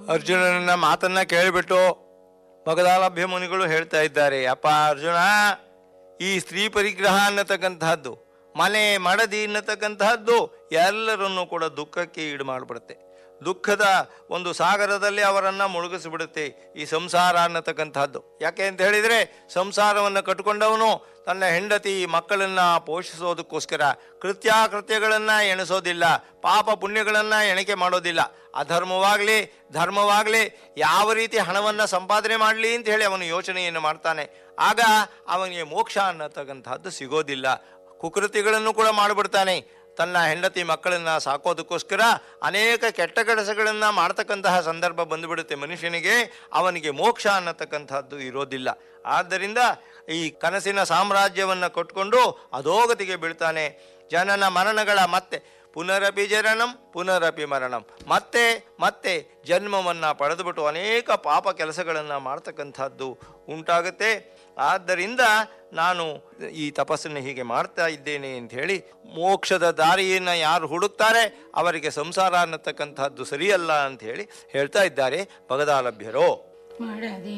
ಅರ್ಜುನನ ಮಾತನ್ನ ಕೇಳಿಬಿಟ್ಟು ಮಗದಾಲಭ್ಯ ಮುನಿಗಳು ಹೇಳ್ತಾ ಇದ್ದಾರೆ ಅಪ್ಪ ಅರ್ಜುನ ಈ ಸ್ತ್ರೀ ಪರಿಗ್ರಹ ಅನ್ನತಕ್ಕಂತಹದ್ದು ಮನೆ ಮಡದಿ ಅನ್ನತಕ್ಕಂತಹದ್ದು ಎಲ್ಲರನ್ನೂ ಕೂಡ ದುಃಖಕ್ಕೆ ಈಡು ಮಾಡಿಬಿಡುತ್ತೆ ದುಃಖದ ಒಂದು ಸಾಗರದಲ್ಲಿ ಅವರನ್ನ ಮುಳುಗಿಸಿಬಿಡುತ್ತೆ ಈ ಸಂಸಾರ ಅನ್ನತಕ್ಕಂತಹದ್ದು ಯಾಕೆ ಅಂತ ಹೇಳಿದರೆ ಸಂಸಾರವನ್ನು ಕಟ್ಕೊಂಡವನು ತನ್ನ ಹೆಂಡತಿ ಮಕ್ಕಳನ್ನ ಪೋಷಿಸೋದಕ್ಕೋಸ್ಕರ ಕೃತ್ಯಾಕೃತ್ಯಗಳನ್ನು ಎಣಿಸೋದಿಲ್ಲ ಪಾಪ ಪುಣ್ಯಗಳನ್ನು ಎಣಿಕೆ ಮಾಡೋದಿಲ್ಲ ಅಧರ್ಮವಾಗಲಿ ಧರ್ಮವಾಗಲಿ ಯಾವ ರೀತಿ ಹಣವನ್ನು ಸಂಪಾದನೆ ಮಾಡಲಿ ಅಂತ ಹೇಳಿ ಅವನು ಯೋಚನೆಯನ್ನು ಮಾಡ್ತಾನೆ ಆಗ ಅವನಿಗೆ ಮೋಕ್ಷ ಅನ್ನತಕ್ಕಂಥದ್ದು ಸಿಗೋದಿಲ್ಲ ಕುಕೃತಿಗಳನ್ನು ಕೂಡ ಮಾಡಿಬಿಡ್ತಾನೆ ತನ್ನ ಹೆಂಡತಿ ಮಕ್ಕಳನ್ನ ಸಾಕೋದಕ್ಕೋಸ್ಕರ ಅನೇಕ ಕೆಟ್ಟ ಕೆಲಸಗಳನ್ನು ಮಾಡ್ತಕ್ಕಂತಹ ಸಂದರ್ಭ ಬಂದುಬಿಡುತ್ತೆ ಮನುಷ್ಯನಿಗೆ ಅವನಿಗೆ ಮೋಕ್ಷ ಅನ್ನತಕ್ಕಂಥದ್ದು ಇರೋದಿಲ್ಲ ಆದ್ದರಿಂದ ಈ ಕನಸಿನ ಸಾಮ್ರಾಜ್ಯವನ್ನು ಕೊಟ್ಕೊಂಡು ಅಧೋಗತಿಗೆ ಬೀಳ್ತಾನೆ ಜನನ ಮರಣಗಳ ಮತ್ತೆ ಪುನರಪಿ ಜನನಂ ಪುನರಪಿ ಮರಣಂ ಮತ್ತೆ ಮತ್ತೆ ಜನ್ಮವನ್ನು ಪಡೆದುಬಿಟ್ಟು ಅನೇಕ ಪಾಪ ಕೆಲಸಗಳನ್ನು ಮಾಡ್ತಕ್ಕಂಥದ್ದು ಉಂಟಾಗುತ್ತೆ ಆದ್ದರಿಂದ ನಾನು ಈ ತಪಸ್ಸನ್ನು ಹೀಗೆ ಮಾಡ್ತಾ ಇದ್ದೇನೆ ಅಂತ ಹೇಳಿ ಮೋಕ್ಷದ ದಾರಿಯನ್ನು ಯಾರು ಹುಡುಕ್ತಾರೆ ಅವರಿಗೆ ಸಂಸಾರ ಅನ್ನತಕ್ಕಂಥದ್ದು ಸರಿಯಲ್ಲ ಅಂತ ಹೇಳಿ ಹೇಳ್ತಾ ಇದ್ದಾರೆ ಭಗದಾಲಭ್ಯರೋ ಮಾಡದೆ